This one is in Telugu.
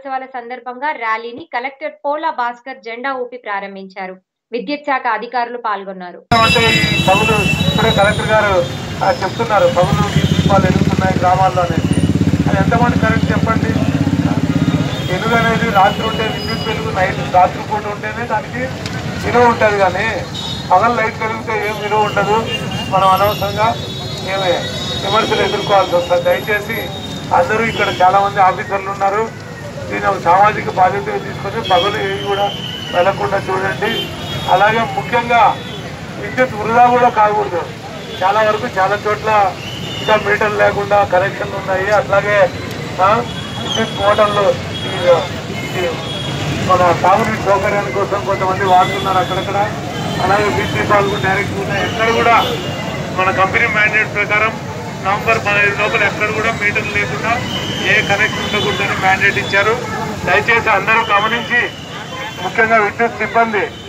వారోత్సవాల సందర్భంగా ర్యాలీని కలెక్టర్ పోలా భాస్కర్ జెండా ఊపి ప్రారంభించారు విద్యుత్ శాఖ అధికారులు పాల్గొన్నారు అంటే ఈ పగులు ఇప్పుడే కలెక్టర్ గారు ఆ, చెప్తున్నారు పగులు ఈ దీపాలు ఎదుగుతున్నాయి గ్రామాల్లో అనేది అది ఎంతమంది కరెక్ట్ చెప్పండి వెలుగు అనేది రాత్రి ఉంటే విద్యుత్ వెలుగు నైట్ రాత్రి పూట ఉంటేనే దానికి విలువ ఉంటుంది కానీ పగలు లైట్ వెలిగితే ఏం విలువ ఉండదు మనం అనవసరంగా ఏమి విమర్శలు ఎదుర్కోవాల్సి వస్తుంది దయచేసి అందరూ ఇక్కడ చాలా మంది ఆఫీసర్లు ఉన్నారు దీని ఒక సామాజిక బాధ్యత తీసుకొని పగలు ఏవి కూడా వెళ్లకుండా చూడండి అలాగే ముఖ్యంగా విద్యుత్ వృధా కూడా కాకూడదు చాలా వరకు చాలా చోట్ల ఇంకా మీటర్లు లేకుండా కనెక్షన్లు ఉన్నాయి అట్లాగే ఆ, విద్యుత్ మోటార్లు ఈ- ఈ మన తాగునీటి సౌకర్యాల కోసం కొంతమంది వాడుతున్నారు అక్కడక్కడ అలాగే బీసీ పాలు డైరెక్ట్ ఉన్నాయి ఎక్కడ కూడా మన కంపెనీ మ్యాండేట్ ప్రకారం నవంబర్ పదహైదు లోపల ఎక్కడ కూడా మీటర్ లేకుండా ఏ కనెక్షన్ ఉండకూడదని మ్యాండేట్ ఇచ్చారు దయచేసి అందరూ గమనించి ముఖ్యంగా విద్యుత్ సిబ్బంది